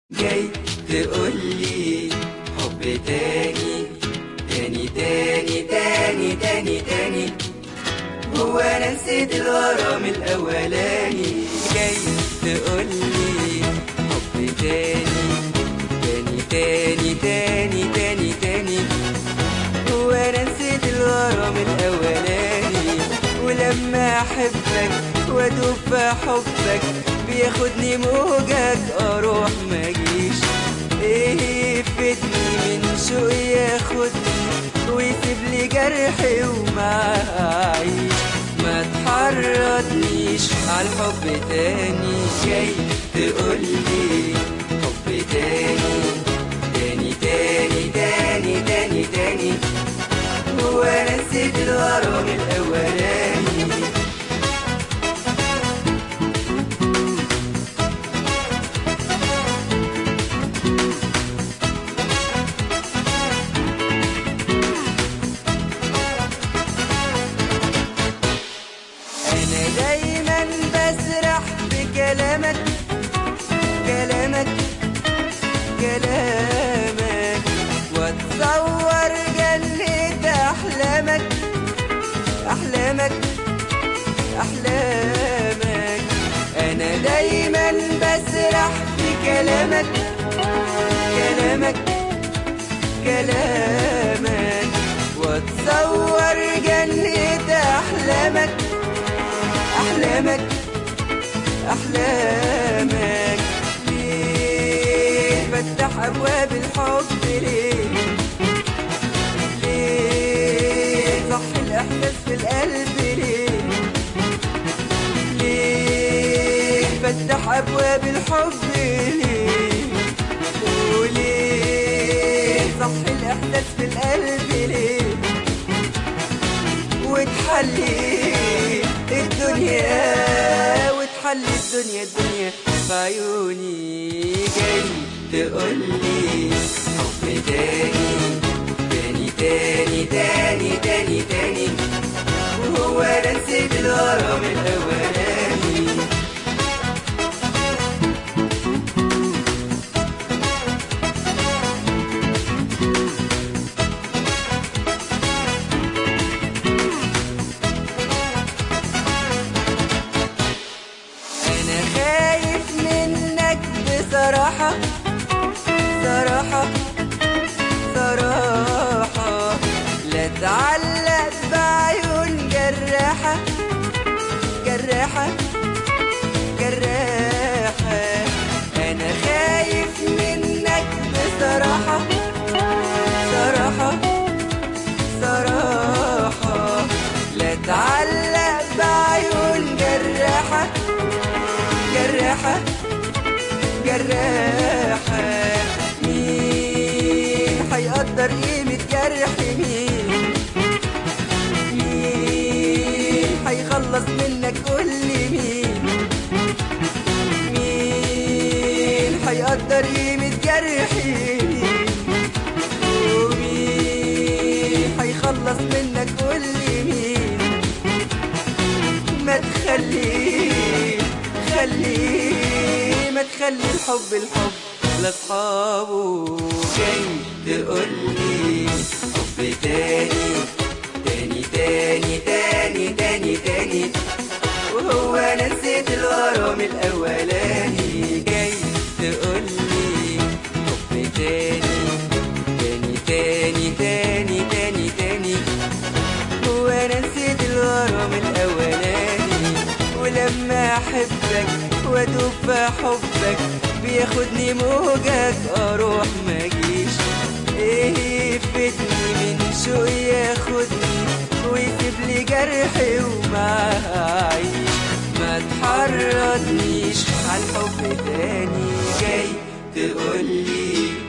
جاي تقولي حب تاني تاني تاني تاني تاني تاني هو انا نسيت الغرام الاولاني جاي تقولي حب تاني تاني تاني تاني تاني تاني هو انا نسيت الغرام الاولاني ولما احبك وادوب في حبك بياخدني موجك اروح ماجيش ايه يفيدني من شوق ياخدني ويسيب لي جرحي ومعاه اعيش ما تحرضنيش عالحب تاني جاي تقولي حب تاني تاني تاني تاني تاني تاني هو انا نسيت الغرام الاولاني انا دايما بسرح بكلامك كلامك كلامك واتصور جنة احلامك احلامك احلامك انا دايما بسرح بكلامك كلامك كلامك واتصور جنة احلامك احلامك احلامك ليه فتح ابواب الحب ليه ليه صح الاحساس في القلب ليه ليه فتح ابواب الحب ليه وليه صح الاحساس في القلب ليه وتحلي الدنيا وتحلي الدنيا الدنيا في عيوني جاي تقولي حب تاني تاني تاني تاني تاني تاني وهو انا نسيت الغرام الاولاني انا خايف منك بصراحة صراحة صراحة لا تعلق بعيون جراحة جراحة جراحة انا خايف منك بصراحة صراحة صراحة لا تعلق بعيون جراحة جراحة جراحة مين هيقدر قيمة جرح مين مين هيخلص منك قول لي مين مين هيقدر قيمة جرحي مين ومين هيخلص منك قول لي مين ما تخلي خلي ما تخلي الحب الحب لاصحابه جاي تقولي حب تاني تاني تاني تاني تاني تاني وهو انا نسيت الغرام الاولاني جاي تقولي حب تاني تاني تاني تاني تاني تاني هو انا نسيت الغرام الاولاني ولما احبك وادوب في حبك بياخدني موجك اروح ماجيش ايه يفيدني من شوق ياخدني ويسيب لي جرحي ومعاه اعيش ما تحرضنيش عالحب تاني جاي تقولي